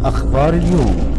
أخبار اليوم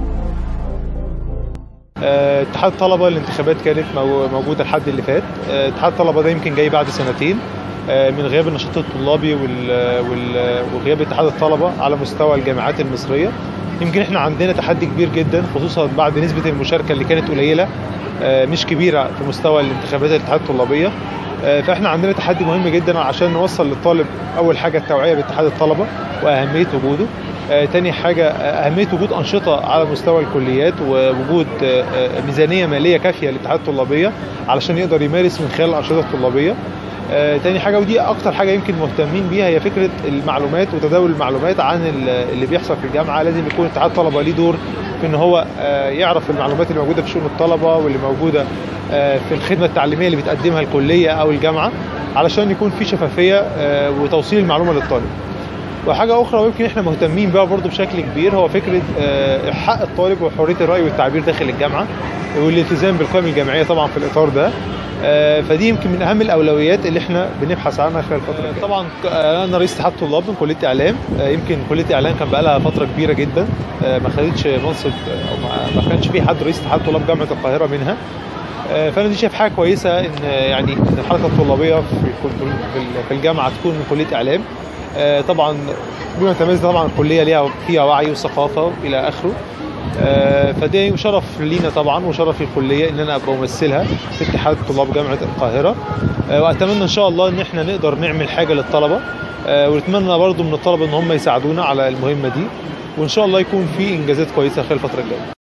آه، اتحاد الطلبه الانتخابات كانت مو- موجوده الحد اللي فات آه، اتحاد الطلبه ده يمكن جاي بعد سنتين آه، من غياب النشاط الطلابي وال- وال- وغياب اتحاد الطلبه على مستوى الجامعات المصريه يمكن احنا عندنا تحدي كبير جدا خصوصا بعد نسبه المشاركه اللي كانت قليله آه، مش كبيره في مستوى الانتخابات الاتحاد الطلابيه آه، فاحنا عندنا تحدي مهم جدا عشان نوصل للطالب اول حاجه التوعيه باتحاد الطلبه واهميه وجوده آه، تاني حاجة آه، أهمية وجود أنشطة على مستوى الكليات ووجود آه، آه، ميزانية مالية كافية للاتحاد الطلابية علشان يقدر يمارس من خلال الأنشطة الطلابية آه، تاني حاجة ودي أكتر حاجة يمكن مهتمين بيها هي فكرة المعلومات وتداول المعلومات عن ال- اللي بيحصل في الجامعة لازم يكون اتحاد الطلبة ليه دور في إن هو آه، يعرف المعلومات اللي موجودة في شؤون الطلبة واللي موجودة آه، في الخدمة التعليمية اللي بتقدمها الكلية أو الجامعة علشان يكون في شفافية آه، وتوصيل المعلومة للطالب. وحاجه اخرى ويمكن احنا مهتمين بها برضو بشكل كبير هو فكره آه، حق الطالب وحريه الراي والتعبير داخل الجامعه والالتزام بالقيم الجامعيه طبعا في الاطار ده آه، فدي يمكن من اهم الاولويات اللي احنا بنبحث عنها خلال الفتره الجايه. طبعا ك- آه، انا رئيس اتحاد طلاب من كليه اعلام آه، يمكن كليه اعلام كان بقالها فتره كبيره جدا آه، ما خدتش منصب آه، او ما- ما كانش في حد رئيس اتحاد طلاب جامعه القاهره منها آه، فانا دي شايف حاجه كويسه ان آه، يعني ان الحركه الطلابيه في كل- في في الجامعه تكون من كليه اعلام آه، طبعا بما تميز طبعا الكليه ليها فيها وعي وثقافه الى اخره آه، فده شرف لينا طبعا وشرف للكليه ان انا ابقى ممثلها في اتحاد طلاب جامعه القاهره آه، واتمنى ان شاء الله ان احنا نقدر نعمل حاجه للطلبه آه، ونتمنى برضو من الطلبه ان هم يساعدونا على المهمه دي وان شاء الله يكون في انجازات كويسه خلال الفتره الجايه